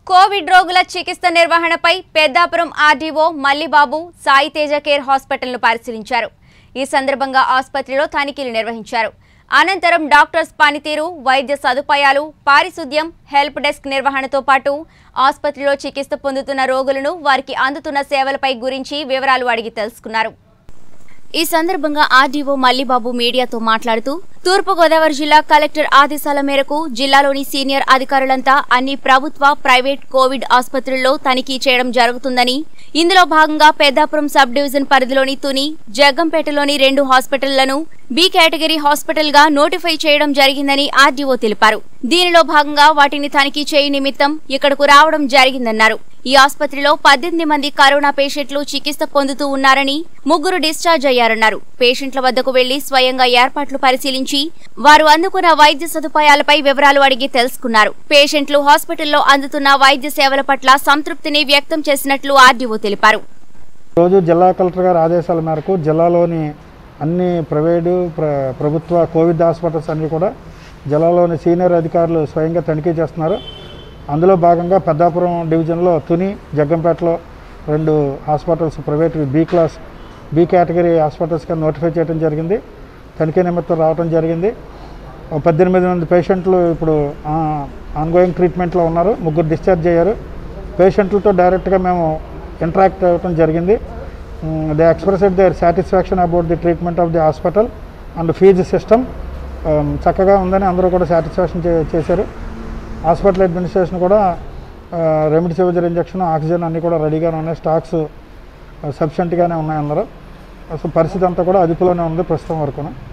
Covid రోగుల చికిత్స నిర్వహణపై పెద్దాపురం ఆర్డీఓ మల్లిబాబు సాయి తేజ కేర్ హాస్పిటల్ను పరిశీలించారు ఈ సందర్భంగా ఆసుపత్రిలో తనిఖీలు నిర్వహించారు అనంతరం డాక్టర్స్ పనితీరు వైద్య సదుపాయాలు పారిశుద్ధ్యం హెల్ప్ డెస్క్ నిర్వహణతో పాటు ఆసుపత్రిలో చికిత్స పొందుతున్న రోగులను వారికి అందుతున్న సేవలపై గురించి వివరాలు అడిగి తెలుసుకున్నారు ఈ సందర్భంగా ఆర్డీఓ మల్లిబాబు మీడియాతో మాట్లాడుతూ తూర్పుగోదావరి జిల్లా కలెక్టర్ ఆదేశాల మేరకు జిల్లాలోని సీనియర్ అధికారులంతా అన్ని ప్రభుత్వ ప్రైవేట్ కోవిడ్ ఆసుపత్రుల్లో తనిఖీ చేయడం జరుగుతుందని ఇందులో భాగంగా పెద్దాపురం సబ్ డివిజన్ పరిధిలోని తుని జగ్గంపేటలోని రెండు హాస్పిటళ్లను బి కేటగిరీ హాస్పిటల్ గా నోటిఫై చేయడం జరిగిందని ఆర్డీఓ తెలిపారు దీనిలో భాగంగా వాటిని తనిఖీ చేయ నిమిత్తం ఇక్కడకు రావడం జరిగిందన్నారు ఈ ఆసుపత్రిలో పద్దెనిమిది మంది కరోనా పేషెంట్లు చికిత్స పొందుతూ ఉన్నారని ముగ్గురు డిశ్చార్జ్ అయ్యారన్నారు పేషెంట్ల వద్దకు వెళ్లి స్వయంగా ఏర్పాట్లు పరిశీలించి వారు అందుకున్న వైద్య సదుపాయాలపై వివరాలు అడిగి తెలుసుకున్నారు పేషెంట్లు హాస్పిటల్లో అందుతున్న వైద్య సేవల పట్ల సంతృప్తిని వ్యక్తం చేసినట్లు ఆర్డీఓ తెలిపారు రోజు జిల్లా కలెక్టర్ గారి ఆదేశాల మేరకు జిల్లాలోని అన్ని ప్రైవేటు ప్ర ప్రభుత్వ కోవిడ్ హాస్పిటల్స్ అన్నీ కూడా జిల్లాలోని సీనియర్ అధికారులు స్వయంగా తనిఖీ చేస్తున్నారు అందులో భాగంగా పెద్దాపురం డివిజన్లో తుని జగ్గంపేటలో రెండు hospitals private B class B category హాస్పిటల్స్గా నోటిఫై చేయడం జరిగింది తనిఖీ నిమిత్తం రావడం జరిగింది ఓ పద్దెనిమిది మంది పేషెంట్లు ఇప్పుడు ఆన్గోయింగ్ ట్రీట్మెంట్లో ఉన్నారు ముగ్గురు డిశ్చార్జ్ అయ్యారు పేషెంట్లతో డైరెక్ట్గా మేము ఇంటరాక్ట్ అవ్వడం జరిగింది they expressed their satisfaction about the treatment of the hospital and fee system చక్కగా ఉందని అందరూ కూడా సాటిస్ఫాక్షన్ చేశారు హాస్పిటల్ అడ్మినిస్ట్రేషన్ కూడా రెమిడిసివిజర్ ఇంజక్షన్ ఆక్సిజన్ అన్నీ కూడా రెడీగానే ఉన్నాయి స్టాక్స్ సఫిషియెంట్గానే ఉన్నాయి అందరూ సో పరిస్థితి అంతా కూడా అదుపులోనే ఉంది ప్రస్తుతం వరకును